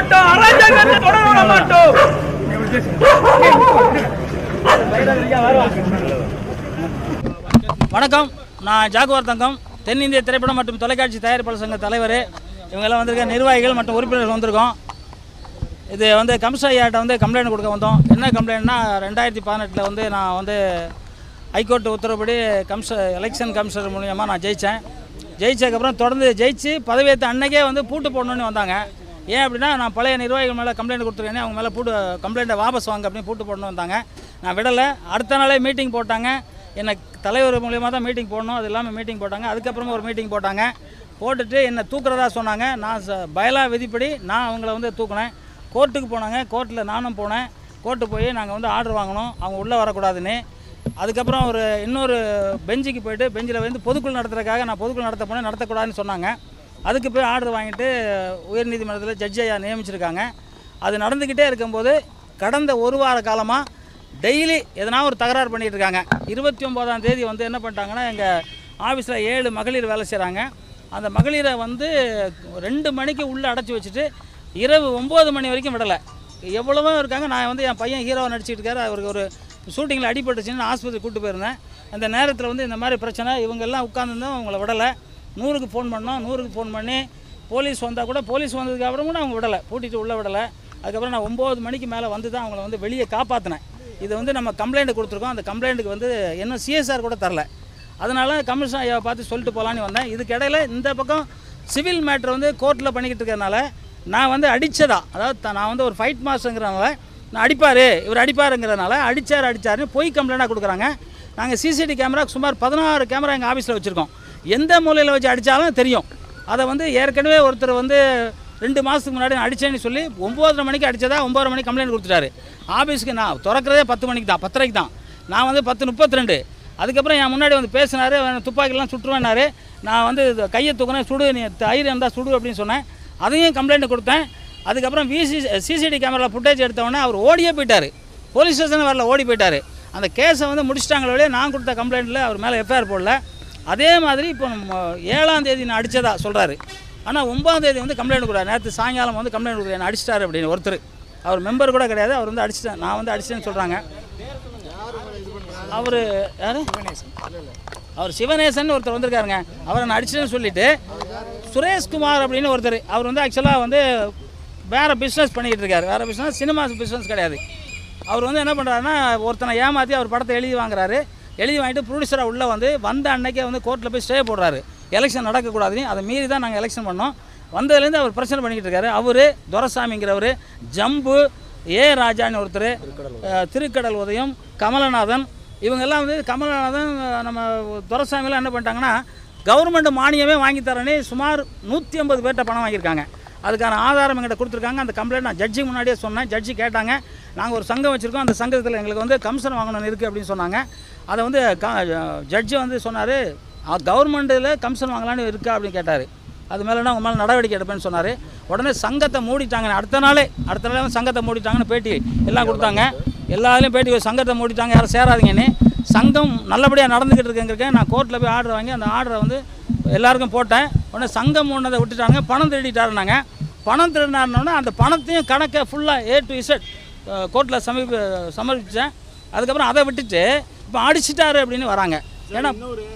மாட்டோம் அரைஞ்சங்கத்தை தொடர விட மாட்டோம் வணக்கம் நான் ஜாகுவார் தங்கம் தென்னிந்திய திரைப்படம் மற்றும் தொலைக்காட்சி தயாரிப்பாளர் சங்க தலைவர் இவங்கெல்லாம் வந்திருக்க நிர்வாகிகள் மற்றும் உறுப்பினர்கள் வந்திருக்கோம் இது வந்து கம்சாயாட்ட வந்து கம்ப்ளைண்ட் கொடுக்க வந்தோம் என்ன கம்ப்ளைண்ட்னா ரெண்டாயிரத்தி பதினெட்டில் வந்து நான் வந்து ஹைகோர்ட் உத்தரவுப்படி கம்ச எலெக்ஷன் கமிஷனர் மூலியமாக நான் ஜெயித்தேன் ஜெயிச்சதுக்கப்புறம் தொடர்ந்து ஜெயிச்சு பதவியேற்ற அன்னைக்கே வந்து பூட்டு போடணுன்னு வந்தாங்க ஏன் அப்படின்னா நான் பழைய நிர்வாகிகள் மேலே கம்ப்ளைண்ட் கொடுத்துருக்கேனே அவங்க மேலே பூட்டு கம்ப்ளைண்ட்டை வாபஸ் வாங்க அப்படின்னு பூட்டு போடணும் வந்தாங்க நான் விடலை அடுத்த நாளே மீட்டிங் போட்டாங்க என்னை தலைவர் மூலியமாக தான் மீட்டிங் போடணும் அது இல்லாமல் மீட்டிங் போட்டாங்க அதுக்கப்புறமா ஒரு மீட்டிங் போட்டாங்க போட்டுட்டு என்னை தூக்குறதா சொன்னாங்க நான் ச பயலா விதிப்படி நான் அவங்கள வந்து தூக்குனேன் கோர்ட்டுக்கு போனாங்க கோர்ட்டில் நானும் போனேன் கோர்ட்டு போய் நாங்கள் வந்து ஆர்டர் வாங்கினோம் அவங்க உள்ளே வரக்கூடாதுன்னு அதுக்கப்புறம் ஒரு இன்னொரு பெஞ்சுக்கு போயிட்டு பெஞ்சில் வந்து பொதுக்குழு நடத்துறதுக்காக நான் பொதுக்குழு நடத்த போனேன் நடத்தக்கூடாதுன்னு சொன்னாங்க அதுக்கு போய் ஆர்டர் வாங்கிட்டு உயர்நீதிமன்றத்தில் ஜட்ஜி ஐயா நியமிச்சிருக்காங்க அது நடந்துக்கிட்டே இருக்கும்போது கடந்த ஒரு வார காலமாக டெய்லி எதனா ஒரு தகராறு பண்ணிகிட்டு இருக்காங்க இருபத்தி ஒம்போதாம் தேதி வந்து என்ன பண்ணிட்டாங்கன்னா எங்கள் ஆஃபீஸில் ஏழு மகளிர் வேலை செய்கிறாங்க அந்த மகளிரை வந்து ரெண்டு மணிக்கு உள்ளே அடைச்சி வச்சுட்டு இரவு ஒம்பது மணி வரைக்கும் விடலை எவ்வளவோ இருக்காங்க நான் வந்து என் பையன் ஹீரோவை நடிச்சிட்டு இருக்காரு அவருக்கு ஒரு ஷூட்டிங்கில் அடிபட்டுச்சுன்னு ஆஸ்பத்திரி கூட்டு போயிருந்தேன் அந்த நேரத்தில் வந்து இந்த மாதிரி பிரச்சனை இவங்க எல்லாம் உட்காந்துருந்தோம் அவங்கள விடலை நூறுக்கு ஃபோன் பண்ணோம் நூறுக்கு ஃபோன் பண்ணி போலீஸ் வந்தால் கூட போலீஸ் வந்ததுக்கு அப்புறம் கூட அவங்க விடலை பூட்டிட்டு உள்ளே விடலை அதுக்கப்புறம் நான் ஒம்பது மணிக்கு மேலே வந்து தான் அவங்கள வந்து வெளியே காப்பாற்றினேன் இது வந்து நம்ம கம்ப்ளைண்ட் கொடுத்துருக்கோம் அந்த கம்ப்ளைண்ட்டுக்கு வந்து இன்னும் சிஎஸ்ஆர் கூட தரல அதனால கமிஷன் ஐயாவை பார்த்து சொல்லிட்டு போகலான்னு வந்தேன் இதுக்கு இடையில இந்த பக்கம் சிவில் மேட்ரு வந்து கோர்ட்டில் பண்ணிக்கிட்டு இருக்கறனால நான் வந்து அடித்ததா அதாவது த- நான் வந்து ஒரு ஃபைட் மாஸ்டருங்கிறனால நான் அடிப்பார் இவர் அடிப்பாருங்கிறனால அடித்தார் அடித்தாருன்னு பொய் கம்ப்ளைண்ட்டாக கொடுக்குறாங்க நாங்கள் சிசிடி கேமரா சுமார் பதினாறு கேமரா எங்கள் ஆஃபீஸில் வச்சுருக்கோம் எந்த மூலையில் வச்சு அடித்தாலும் தெரியும் அதை வந்து ஏற்கனவே ஒருத்தர் வந்து ரெண்டு மாதத்துக்கு முன்னாடி நான் அடித்தேன்னு சொல்லி ஒம்போதரை மணிக்கு அடித்ததா ஒம்பதரை மணிக்கு கம்ப்ளைண்ட் கொடுத்துட்டாரு ஆஃபீஸுக்கு நான் திறக்கிறதே பத்து மணிக்கு தான் பத்தரைக்கு தான் நான் வந்து பத்து முப்பத்தி ரெண்டு அதுக்கப்புறம் என் முன்னாடி வந்து பேசினாரு அவன் துப்பாக்கிலாம் சுட்டுருவேனாரு நான் வந்து இது கையை தூக்குனேன் சுடு நீ தைரியம் இருந்தால் சுடு அப்படின்னு சொன்னேன் அதையும் கம்ப்ளைண்ட் கொடுத்தேன் அதுக்கப்புறம் விசி சிசிடி கேமராவில் ஃபுட்டேஜ் எடுத்தவொடனே அவர் ஓடியே போயிட்டார் போலீஸ் ஸ்டேஷன் வரல ஓடி போயிட்டார் அந்த கேஸை வந்து முடிச்சிட்டாங்களே ஒழிய நான் கொடுத்த கம்ப்ளைண்ட்டில் அவர் மேலே எஃப்ஐஆர் போடல அதே மாதிரி இப்போ நம்ம ஏழாம் தேதி நான் அடித்ததா சொல்கிறாரு ஆனால் ஒன்பதாம் தேதி வந்து கம்ப்ளைண்ட் கொடுக்குறாரு நேற்று சாயங்காலம் வந்து கம்ப்ளைண்ட் கொடுக்குறேன் என்ன அடிச்சிட்டாரு அப்படின்னு ஒருத்தர் அவர் மெம்பர் கூட கிடையாது அவர் வந்து அடிச்சிட்டேன் நான் வந்து அடிச்சிட்டேன்னு சொல்கிறாங்க அவர் யார் அவர் சிவநேசன் ஒருத்தர் வந்திருக்காருங்க அவரை நான் அடிச்சிட்டேன்னு சொல்லிட்டு சுரேஷ்குமார் அப்படின்னு ஒருத்தர் அவர் வந்து ஆக்சுவலாக வந்து வேறு பிஸ்னஸ் பண்ணிக்கிட்டு இருக்காரு வேறு பிஸ்னஸ் சினிமா பிஸ்னஸ் கிடையாது அவர் வந்து என்ன பண்ணுறாருன்னா ஒருத்தனை ஏமாற்றி அவர் படத்தை எழுதி வாங்குறாரு எழுதி வாங்கிட்டு ப்ரொடியூசராக உள்ளே வந்து வந்த அன்னைக்கே வந்து கோர்ட்டில் போய் ஸ்டே போடுறாரு எலெக்ஷன் நடக்கக்கூடாதுன்னு அதை மீறி தான் நாங்கள் எலெக்ஷன் பண்ணோம் வந்ததுலேருந்து அவர் பிரச்சனை பண்ணிக்கிட்டு இருக்காரு அவர் துரசாமிங்கிறவர் ஜம்பு ஏ ராஜான்னு ஒருத்தர் அஹ், திருக்கடல் உதயம் கமலநாதன் இவங்கெல்லாம் வந்து கமலநாதன் அஹ், நம்ம துரசாமிலாம் என்ன பண்ணிட்டாங்கன்னா கவர்மெண்ட் மானியமே வாங்கி தரேன்னு சுமார் நூற்றி ஐம்பது பேர்கிட்ட பணம் வாங்கியிருக்காங்க அதுக்கான ஆதாரம் எங்கிட்ட கொடுத்துருக்காங்க அந்த கம்ப்ளைண்ட் நான் ஜட்ஜி முன்னாடியே சொன்னேன் ஜட்ஜி கேட்டாங்க நாங்கள் ஒரு சங்கம் வச்சுருக்கோம் அந்த சங்கத்தில் எங்களுக்கு வந்து கமிஷன் வாங்கணும் இருக்குது அப்படின்னு சொன்னாங்க அதை வந்து ஜட்ஜி வந்து சொன்னார் கவர்மெண்ட்டில் கமிஷன் வாங்கலான்னு இருக்கா அப்படின்னு கேட்டார் அது மேலேனா உங்கள் மேலே நடவடிக்கை எடுப்பேன்னு சொன்னார் உடனே சங்கத்தை மூடிட்டாங்க அடுத்த நாளே அடுத்த நாளே வந்து சங்கத்தை மூடிட்டாங்கன்னு பேட்டி எல்லாம் கொடுத்தாங்க எல்லாத்துலேயும் பேட்டி சங்கத்தை மூடிட்டாங்க யாரும் சேராதீங்கன்னு சங்கம் நல்லபடியாக நடந்துக்கிட்டு இருக்குங்கிறக்க நான் கோர்ட்டில் போய் ஆர்டர் வாங்கி அந்த ஆர்டரை வந்து எல்லாருக்கும் போட்டேன் உடனே சங்கம் மூணதை விட்டுட்டாங்க பணம் திருடிட்டாருனாங்க பணம் திருடினாருனோடனே அந்த பணத்தையும் கணக்கை ஃபுல்லாக ஏ டு இசட் கோர்ட்டில் சமீப சமர்ப்பித்தேன் அதுக்கப்புறம் அதை விட்டுட்டு இப்போ அடிச்சிட்டாரு அப்படின்னு வராங்க ஏன்னா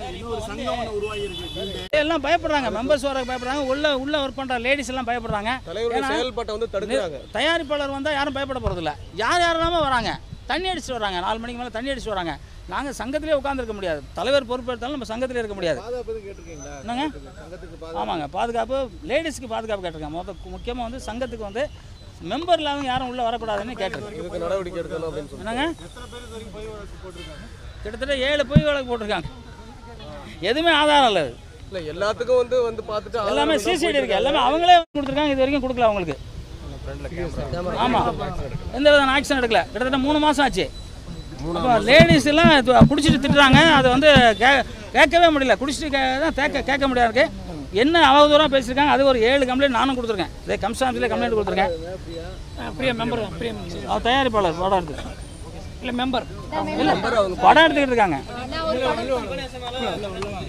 எல்லாம் பயப்படுறாங்க மெம்பர்ஸ் வர பயப்படுறாங்க உள்ள உள்ள ஒர்க் பண்ற லேடிஸ் எல்லாம் பயப்படுறாங்க தலைவருடைய ஏன்னா, செயல்பாட்டை வந்து தடுக்கிறாங்க தயாரிப்பாளர் வந்தால் யாரும் பயப்பட போகிறதில்ல யார் யாரெல்லாமோ வராங்க தண்ணி அடிச்சுட்டு வராங்க நாலு மணிக்கு மேலே தண்ணி அடிச்சுட்டு வராங்க நாங்கள் சங்கத்திலே உட்காந்துருக்க முடியாது தலைவர் பொறுப்பெடுத்தாலும் நம்ம சங்கத்திலே இருக்க முடியாது பாதுகாப்பு எதுவும் கேட்டிருக்கீங்களா என்னங்க சங்கத்துக்கு பாதுகாப்பு ஆமாங்க பாதுகாப்பு லேடிஸ்க்கு பாதுகாப்பு கேட்டிருக்கேன் மொத்த முக்கியமாக வந்து சங்கத்துக்கு வந்து மெம்பர் இல்லாதவங்க யாரும் உள்ளே வரக்கூடாதுன்னு கேட்டிருக்கேன் இதுக்கு நடவடிக்கை எடுக்கணும் அப்படின்னு சொல்லி என்னங்க கிட்டத்தட்ட ஏழு பொய் வழக்கு போட்டிருக்காங்க எதுவுமே ஆதாரம் இல்லை அது. இல்ல எல்லாத்துக்கும் வந்து வந்து பார்த்துட்டு எல்லாமே சிசிடி இருக்கு எல்லாமே அவங்களே கொடுத்துருக்காங்க இது வரைக்கும் கொடுக்கல அவங்களுக்கு ஆமாம் எந்த விதமான ஆக்ஷன் எடுக்கல கிட்டத்தட்ட மூணு மாதம் ஆச்சு அப்போ லேடிஸ் எல்லாம் இது குடிச்சிட்டு திட்டுறாங்க அதை வந்து கே கேட்கவே முடியல குடிச்சிட்டு கே தான் கேட்க கேட்க முடியாது இருக்கு என்ன அவதூறாக பேசியிருக்காங்க அது ஒரு ஏழு கம்ப்ளைண்ட் நானும் கொடுத்துருக்கேன் இதே கம்சாமத்தில் கம்ப்ளைண்ட் கொடுத்துருக்கேன் பிரியா மெம்பர் பிரியா அவர் தயாரிப்பாளர் படம் எடுத்து இல்லை மெம்பர் இல்லை படம் எடுத்துக்கிட்டு இருக்காங்க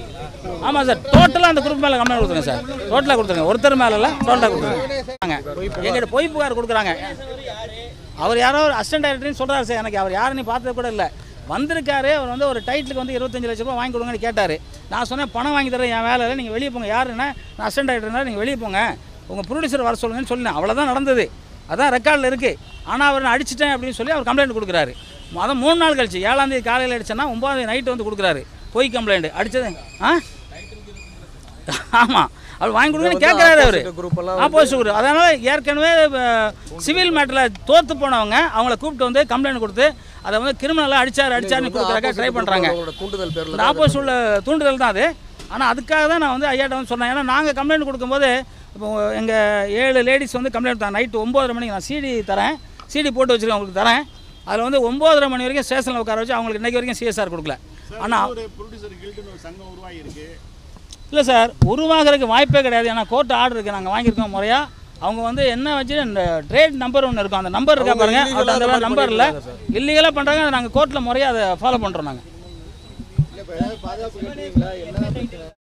ஆமாம் சார் டோட்டலாக அந்த குரூப் மேலே கம்ப்ளைண்ட் கொடுத்துருங்க சார் டோட்டலாக கொடுத்துருங்க ஒருத்தர் மேலே இல்லை டோட்டலாக கொடுத்துருங்க எங்கிட்ட பொய் புகார் கொடுக்குறாங்க அவர் யாரோ ஒரு அசிஸ்டன்ட் டைரக்டர்னு சொல்கிறாரு சார் எனக்கு அவர் யாருன்னு பார்த்தது கூட இல்லை வந்திருக்காரு அவர் வந்து ஒரு டைட்டிலுக்கு வந்து இருபத்தஞ்சு லட்ச ரூபாய் வாங்கி கொடுங்கன்னு கேட்டார் நான் சொன்னேன் பணம் வாங்கி தரேன் என் வேலை இல்லை நீங்கள் வெளியே போங்க யாருன்னா நான் அசிஸ்டன்ட் டைரக்டர் நீங்கள் வெளியே போங்க உங்கள் ப்ரொடியூசர் வர சொல்லுங்கன்னு சொன்னேன் அவ்வளோதான் நடந்தது அதான் ரெக்கார்டில் இருக்குது ஆனால் அவர் நான் அடிச்சிட்டேன் அப்படின்னு சொல்லி அவர் கம்ப்ளைண்ட் கொடுக்குறாரு அதான் மூணு நாள் கழிச்சு ஏழாம் தேதி காலையில் அடிச்சேன்னா ஒன்பதாம் நைட்டு வந்து கொடுக்குறாரு பொய் கம்ப்ளைண்ட் அடிச்சது ஆ ஆமாம் அவர் வாங்கி கொடுங்கன்னு கேட்குறாரு அவர் குரூப் எல்லாம் ஆப்போசிட் குரூப் அதனால் ஏற்கனவே சிவில் மேட்டரில் தோற்று போனவங்க அவங்கள கூப்பிட்டு வந்து கம்ப்ளைண்ட் கொடுத்து அதை வந்து கிரிமினலாக அடிச்சார் அடிச்சாருன்னு கொடுக்குறக்க ட்ரை பண்ணுறாங்க அவங்களோட தூண்டுதல் பேர்ல இந்த ஆப்போசிட் உள்ள தூண்டுதல் தான் அது ஆனால் அதுக்காக தான் நான் வந்து ஐயாட்ட வந்து சொன்னேன் ஏன்னா நாங்கள் கம்ப்ளைண்ட் கொடுக்கும்போது இப்போ எங்கள் ஏழு லேடிஸ் வந்து கம்ப்ளைண்ட் தான் நைட்டு ஒம்போதரை மணிக்கு நான் சிடி தரேன் சிடி போட்டு வச்சுருக்கேன் அவங்களுக்கு தரேன் அதில் வந்து ஒம்போதரை மணி வரைக்கும் ஸ்டேஷனில் உட்கார வச்சு அவங்களுக்கு இன்றைக்கி வரைக்கும் சிஎஸ்ஆர் கொடுக்கல ஆனால் ஒரு ப்ரொடியூசர் கில்டுன்னு ஒரு சங்கம் உருவாகி இருக்கு இல்லை சார் உருவாகிறதுக்கு வாய்ப்பே கிடையாது ஏன்னா கோர்ட் ஆர்டர் இருக்குது நாங்கள் வாங்கியிருக்கோம் முறையாக அவங்க வந்து என்ன வச்சு இந்த ட்ரேட் நம்பர் ஒன்று இருக்கும் அந்த நம்பர் இருக்கா அவங்க பாருங்க illegal-ஆ அது அந்த அந்த மாதிரி நம்பர் இல்லை பண்ணிருக்காங்க இல்லீகலாக பண்ணுறாங்க அதை நாங்கள் கோர்ட்டில் முறையாக அதை ஃபாலோ பண்ணுறோம் நாங்கள் பாதுகாப்பு கட்டுவீங்களா என்ன பிரச்சனை